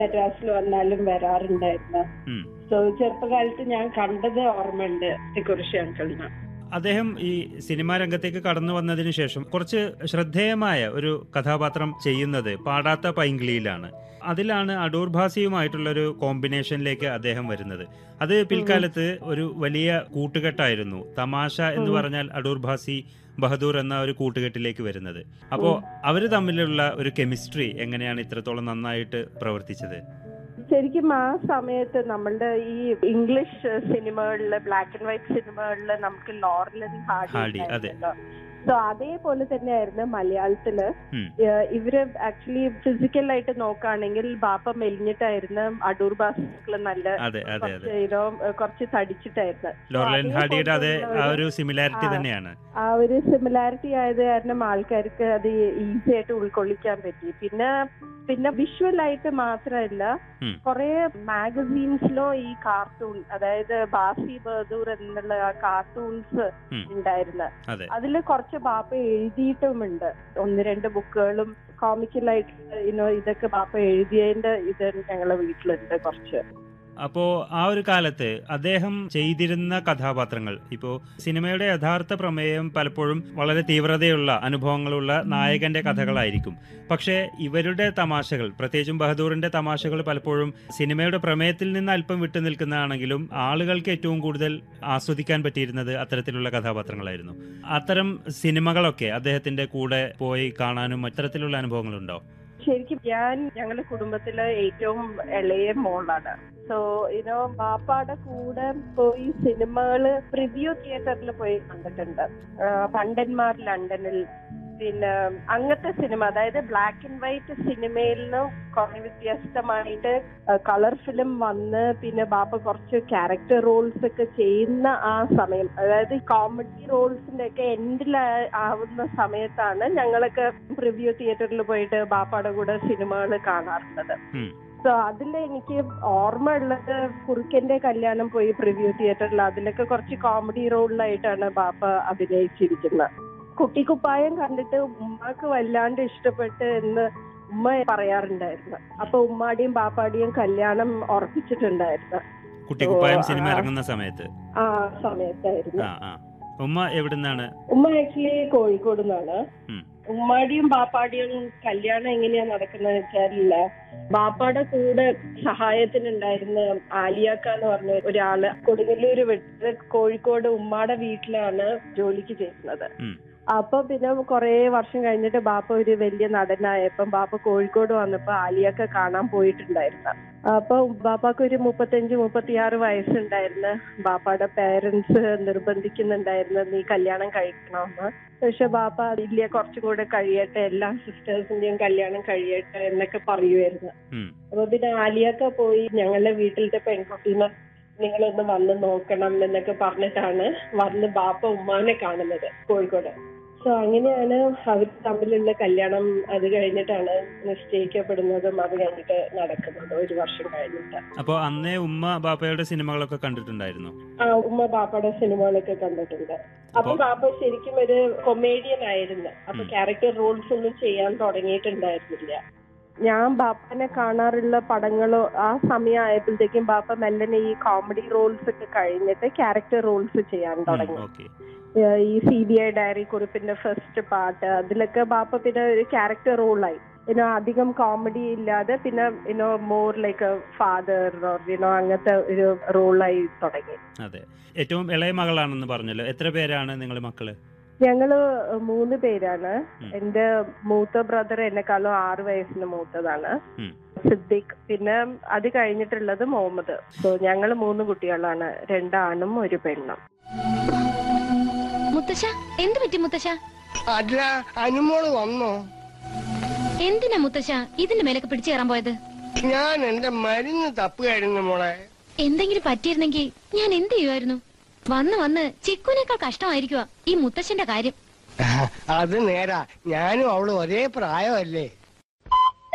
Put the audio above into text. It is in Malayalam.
മദ്രാസിൽ വന്നാലും വരാറുണ്ടായിരുന്നു ഉം. സോ ചെറുപ്പകാലത്ത് ഞാൻ കണ്ടത് ഓർമ്മയുണ്ട് തിക്കുറിശി അങ്കിളിന് അദ്ദേഹം ഈ സിനിമാ രംഗത്തേക്ക് കടന്നു വന്നതിന് ശേഷം കുറച്ച് ശ്രദ്ധേയമായ ഒരു കഥാപാത്രം ചെയ്യുന്നത് പാടാത്ത പൈങ്കിളിയിലാണ് അതിലാണ് അടൂർ ഭാസിയുമായിട്ടുള്ള ഒരു കോമ്പിനേഷനിലേക്ക് അദ്ദേഹം വരുന്നത് അത് പിൽക്കാലത്ത് ഒരു വലിയ കൂട്ടുകെട്ടായിരുന്നു തമാശ എന്ന് ഉം. പറഞ്ഞാൽ അടൂർ ഭാസി ബഹദൂർ എന്ന ഒരു കൂട്ടുകെട്ടിലേക്ക് വരുന്നത് അപ്പോൾ ഉം. അവര് തമ്മിലുള്ള ഒരു കെമിസ്ട്രി എങ്ങനെയാണ് ഇത്രത്തോളം നന്നായിട്ട് പ്രവർത്തിച്ചത് ശരിക്കും ആ സമയത്ത് നമ്മളുടെ ഈ ഇംഗ്ലീഷ് സിനിമകളില് ബ്ലാക്ക് ആൻഡ് വൈറ്റ് സിനിമകളില് നമുക്ക് ലോറലൻ ഹാർഡി, ഹാർഡി അതെ. സോ അതേപോലെ തന്നെയായിരുന്നു മലയാളത്തില് ഉം. ഏഹ് ഇവര് ആക്ച്വലി ഫിസിക്കലായിട്ട് നോക്കുകയാണെങ്കിൽ ബാപ്പ മെലിഞ്ഞിട്ടായിരുന്നു അടൂർ ബാസിക്കള് നല്ല അതെ അതെ അതെ കുറച്ച് ഇനോ കുറച്ച് തടിച്ചിട്ടായിരുന്നു ലോറലൻ ഹാഡിയുടെ അതേ ആ ഒരു സിമിലാരിറ്റി ആ. തന്നെയാണ് ആ ഒരു സിമിലാരിറ്റി ആയത് കാരണം ആൾക്കാർക്ക് അത് ഈസി ആയിട്ട് ഉൾക്കൊള്ളിക്കാൻ പറ്റി പിന്നെ പിന്നെ വിഷ്വൽ ആയിട്ട് മാത്രമല്ല ഉം. കുറെ മാഗസീൻസിലോ ഈ കാർട്ടൂൺ അതായത് ബാസി ബഹദൂർ എന്നുള്ള ആ കാർട്ടൂൺസ് ഉം. ഉണ്ടായിരുന്നു അതെ അതിൽ കുറച്ച് ബാപ്പ എഴുതിയിട്ടുമുണ്ട് ഒന്ന് രണ്ട് ബുക്കുകളും കോമിക്കലായിട്ട് ഇനോ ഇതൊക്കെ ബാപ്പ എഴുതിയതിന്റെ ഇത് ഞങ്ങളെ വീട്ടിലുണ്ട് കുറച്ച് അപ്പോ ആ ഒരു കാലത്ത് അദ്ദേഹം ചെയ്തിരുന്ന കഥാപാത്രങ്ങൾ ഇപ്പോ സിനിമയുടെ യഥാർത്ഥ പ്രമേയം പലപ്പോഴും വളരെ തീവ്രതയുള്ള അനുഭവങ്ങളുള്ള നായകന്റെ കഥകളായിരിക്കും പക്ഷേ ഇവരുടെ തമാശകൾ പ്രത്യേകിച്ചും ബഹദൂറിന്റെ തമാശകൾ പലപ്പോഴും സിനിമയുടെ പ്രമേയത്തിൽ നിന്ന് അല്പം വിട്ടു നിൽക്കുന്നതാണെങ്കിലും ആളുകൾക്ക് ഏറ്റവും കൂടുതൽ ആസ്വദിക്കാൻ പറ്റിയിരുന്നത് അത്തരത്തിലുള്ള കഥാപാത്രങ്ങളായിരുന്നു അത്തരം സിനിമകളൊക്കെ അദ്ദേഹത്തിന്റെ കൂടെ പോയി കാണാനും അത്തരത്തിലുള്ള അനുഭവങ്ങളുണ്ടോ ശരിക്കും ഞാൻ ഞങ്ങളുടെ കുടുംബത്തിലെ ഏറ്റവും ഇളയ മോളാണ് സോ ഇനോ ബാപ്പാടെ കൂടെ പോയി സിനിമകള് പ്രിവ്യൂ തിയേറ്ററിൽ പോയി കണ്ടിട്ടുണ്ട് ആ, പണ്ടന്മാർ ലണ്ടനിൽ പിന്നെ അങ്ങനത്തെ സിനിമ അതായത് ബ്ലാക്ക് ആൻഡ് വൈറ്റ് സിനിമയിൽ നിന്ന് കുറെ വ്യത്യസ്തമായിട്ട് കളർ ഫിലിം വന്ന് പിന്നെ ബാപ്പ കുറച്ച് ക്യാരക്ടർ റോൾസ് ഒക്കെ ചെയ്യുന്ന ആ സമയം അതായത് കോമഡി റോൾസിന്റെ ഒക്കെ എൻഡിൽ ആവുന്ന സമയത്താണ് ഞങ്ങളൊക്കെ പ്രിവ്യൂ തിയേറ്ററിൽ പോയിട്ട് ബാപ്പയുടെ കൂടെ സിനിമകൾ കാണാറുള്ളത് ഉം. സോ അതിൽ എനിക്ക് ഓർമ്മ ഉള്ളത് കുറുക്കന്റെ കല്യാണം പോയി പ്രിവ്യൂ തിയേറ്ററിൽ അതിലൊക്കെ കുറച്ച് കോമഡി റോളിലായിട്ടാണ് ബാപ്പ അഭിനയിച്ചിരിക്കുന്നത് കുട്ടിക്കുപ്പായം കണ്ടിട്ട് ഉമ്മാക്ക് വല്ലാണ്ട് ഇഷ്ടപ്പെട്ട് എന്ന് ഉമ്മ പറയാറുണ്ടായിരുന്നു അപ്പൊ ഉമ്മാടിയും ബാപ്പാടിയും കല്യാണം ഉറപ്പിച്ചിട്ടുണ്ടായിരുന്നു കുട്ടിക്കുപ്പായം ഓ, സിനിമ ആ. ഇറങ്ങുന്ന സമയത്ത് ആ സമയത്തായിരുന്നു ആ ആ ഉമ്മ എവിടുന്നാണ് ഉമ്മ ആക്ച്വലി കോഴിക്കോട് നിന്നാണ് ഉം. ഉമ്മാടിയും ബാപ്പാടിയും കല്യാണം എങ്ങനെയാ നടക്കുന്നത് വെച്ചാലില്ല ബാപ്പാടെ കൂടെ സഹായത്തിനുണ്ടായിരുന്ന ആലിയാക്ക എന്ന് പറഞ്ഞ ഒരാള് കൊടുങ്ങല്ലൂര് വിട്ട് കോഴിക്കോട് ഉമ്മാടെ വീട്ടിലാണ് ജോലിക്ക് ചെയ്യുന്നത് ഉം. അപ്പൊ പിന്നെ കുറെ വർഷം കഴിഞ്ഞിട്ട് ബാപ്പ ഒരു വലിയ നടനായപ്പം ബാപ്പ കോഴിക്കോട് വന്നപ്പോ ആലിയൊക്കെ കാണാൻ പോയിട്ടുണ്ടായിരുന്നു അപ്പൊ ബാപ്പാക്ക് ഒരു മുപ്പത്തഞ്ച് മുപ്പത്തിയാറ് വയസ്സുണ്ടായിരുന്നു ബാപ്പയുടെ പേരൻസ് നിർബന്ധിക്കുന്നുണ്ടായിരുന്നു നീ കല്യാണം കഴിക്കണമെന്ന് പക്ഷെ ബാപ്പ ഇല്ല കുറച്ചും കൂടെ കഴിയട്ടെ എല്ലാ സിസ്റ്റേഴ്സിന്റെയും കല്യാണം കഴിയട്ടെ എന്നൊക്കെ പറയുമായിരുന്നു ഉം. അപ്പൊ പിന്നെ ആലിയൊക്കെ പോയി ഞങ്ങളുടെ വീട്ടിലത്തെ പെൺകുട്ടീനെ നിങ്ങളൊന്ന് വന്ന് നോക്കണം എന്നൊക്കെ പറഞ്ഞിട്ടാണ് വന്ന് ബാപ്പ ഉമ്മാനെ കാണുന്നത് കോഴിക്കോട് സോ അങ്ങനെയാണ് അവർ തമ്മിലുള്ള കല്യാണം അത് കഴിഞ്ഞിട്ടാണ് നിശ്ചയിക്കപ്പെടുന്നതും അത് കഴിഞ്ഞിട്ട് നടക്കുന്നത് ഒരു വർഷം കഴിഞ്ഞിട്ട് അപ്പോൾ അന്നേ ഉമ്മ ബാപ്പയുടെ സിനിമകളൊക്കെ കണ്ടിട്ടുണ്ടായിരുന്നു ആ ഉമ്മ ബാപ്പയുടെ സിനിമകളൊക്കെ കണ്ടിട്ടുണ്ട് അപ്പൊ അപ്പൊ- ബാപ്പ ശരിക്കും ഒരു കൊമേഡിയൻ ആയിരുന്നു അപ്പൊ ഉം. ക്യാരക്ടർ റോൾസ് ഒന്നും ചെയ്യാൻ തുടങ്ങിയിട്ടുണ്ടായിരുന്നില്ല ഞാൻ ബാപ്പനെ കാണാറുള്ള പടങ്ങളോ ആ സമയമായപ്പോഴത്തേക്കും ബാപ്പ മെല്ലനെ ഈ കോമഡി റോൾസ് ഒക്കെ കഴിഞ്ഞിട്ട് ക്യാരക്ടർ റോൾസ് ചെയ്യാൻ തുടങ്ങി ഓക്കെ ഏഹ് ഈ സി ബി ഐ ഡയറി കുറിപ്പിന്റെ ഫസ്റ്റ് പാട്ട് അതിലൊക്കെ ബാപ്പ പിന്നെ ഒരു ക്യാരക്ടർ റോളായി ഇനോ അധികം കോമഡി ഇല്ലാതെ പിന്നെ ഇനോ മോർ ലൈക്ക് ഫാദർ ഇനോ അങ്ങനത്തെ ഒരു റോളായി തുടങ്ങി അതെ ഏറ്റവും ഇളയ മകളാണെന്ന് പറഞ്ഞല്ലോ എത്ര പേരാണ് നിങ്ങൾ മക്കള് ഞങ്ങള് മൂന്ന് പേരാണ് ഉം. എന്റെ മൂത്ത ബ്രദർ എന്നെക്കാളും ആറ് വയസ്സിന് മൂത്തതാണ് ഉം. സിദ്ദിഖ് പിന്നെ അത് കഴിഞ്ഞിട്ടുള്ളത് മുഹമ്മദ് സോ ഞങ്ങള് മൂന്ന് കുട്ടികളാണ് രണ്ടാണും ഒരു പെണ്ണും മുത്തശ്ശ എന്ത് പറ്റി മുത്തശ്ശ അല്ല അനുമോള് വന്നോ എന്തിനാ മുത്തശ്ശ ഇതിന്റെ മേലൊക്കെ പിടിച്ചു കയറാൻ പോയത് ഞാൻ എന്റെ മരുന്ന് തപ്പുകയായിരുന്നു മോളെ എന്തെങ്കിലും പറ്റിയിരുന്നെങ്കിൽ ഞാൻ എന്ത് ചെയ്യുമായിരുന്നു വന്ന് വന്ന് ചിക്കുനേക്കാൾ കഷ്ടമായിരിക്കുക ഈ മുത്തശ്ശന്റെ കാര്യം അത് നേരാ ഞാനും അവള് ഒരേ പ്രായമല്ലേ